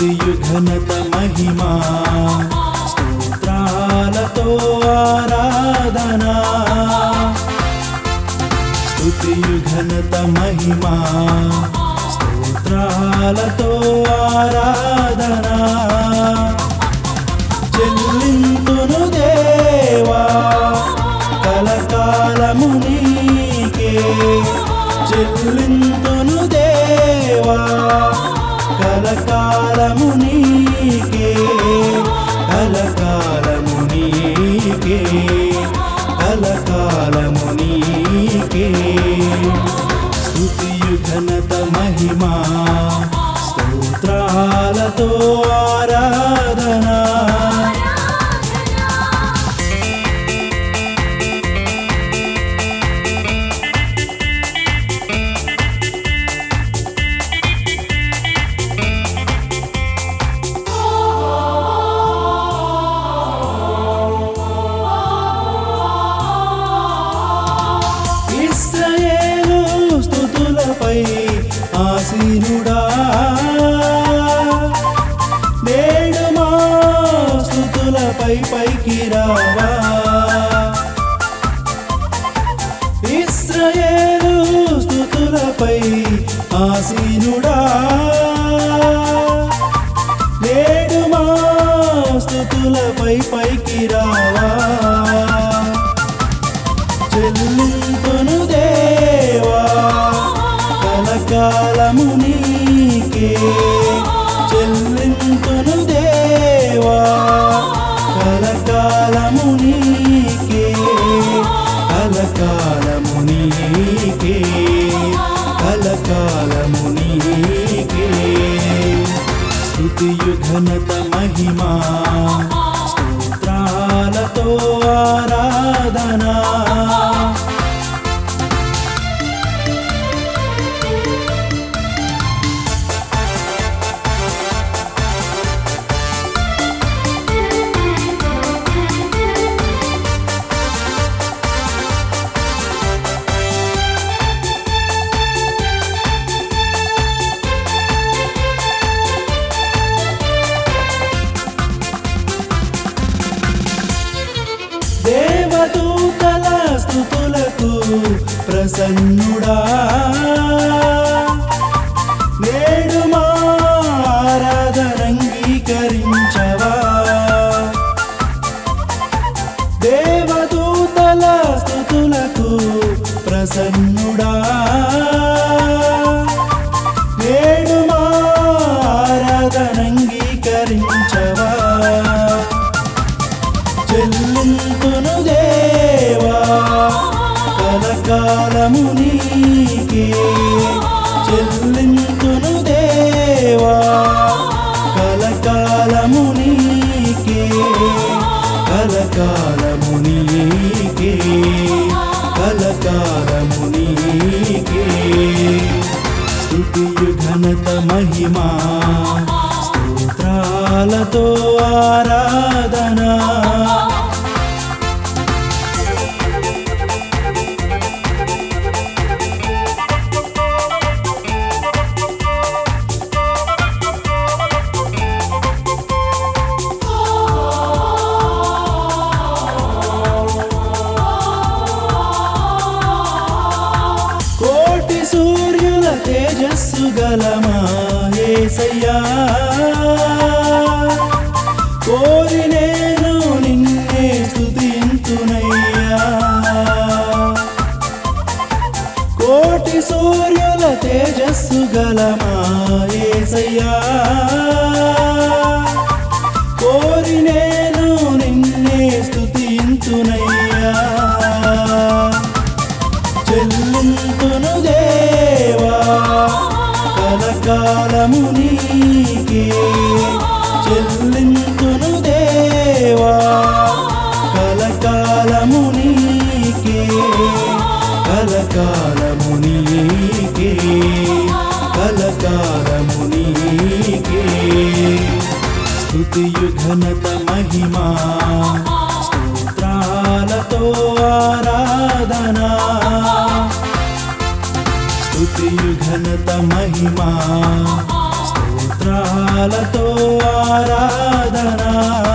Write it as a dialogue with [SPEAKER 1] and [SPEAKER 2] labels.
[SPEAKER 1] స్తుతియు ఘనత మహిమా స్తోత్రాలతో ఆరాధనా స్తుతియు ఘనత మహిమా స్తోత్రాలతో ఆరాధనా చెల్లింతును దేవా కలకాలము నీకే చెల్లింతును దేవా కలకాలము నీకే కలకాలము నీకే కలకాలము నీకే స్తుతియు ఘనత మహిమా స్తోత్రాలతో ఆరాధనా ఇస్రాయేలు స్తుతులపై ఆసీనుడా నేడు మా స్తుతులపై పైకి రావా ఇస్రాయేలు స్తుతులపై ఆసీనుడా నేడు మా స్తుతులపై పైకి రావా చెల్లింపును దేవా కలకాలము నీకే చెల్లింపును దేవా కలకాలము నీకే కలకాలము నీకే కలకాలము నీకే స్తుతియు ఘనత మహిమా స్తోత్రాలతో ఆరాధనా దేవదూతల స్థుతులకు ప్రసన్నుడా నేడు మా ఆరాధనంగీకరించవా దేవదూతల స్థుతులకు ప్రసన్నుడా నేడు మా ఆరాధనంగీకరించవా చెల్లింపును దేవా కలకాలము నీకే చెల్లింపును దేవా కలకాలము నీకే కలకాలము నీకే కలకాలము నీకే స్తుతియు ఘనత మహిమా స్తోత్రాలతో ఆరాధనా కోటి సూర్యుల తేజస్సు గలమా ఏసయ్యా కోరి నేను నిన్నే స్తుతింతునయ్యా కోటి సూర్యుల తేజస్సు గలమా ఏసయ్యా కోరి నేను నిన్నే స్తుతింతునయ్యా చెల్లింపును దేవా కలకాలము నీకే చెల్లింపును దేవా కలకాలము నీకే కలకాలము నీకే కలకాలము నీకే స్తుతియు ఘనత మహిమా స్తోత్రాలతో ఆరాధనా స్తుతియు ఘనత మహిమా స్తోత్ర స్తోత్రాలతో ఆరాధనా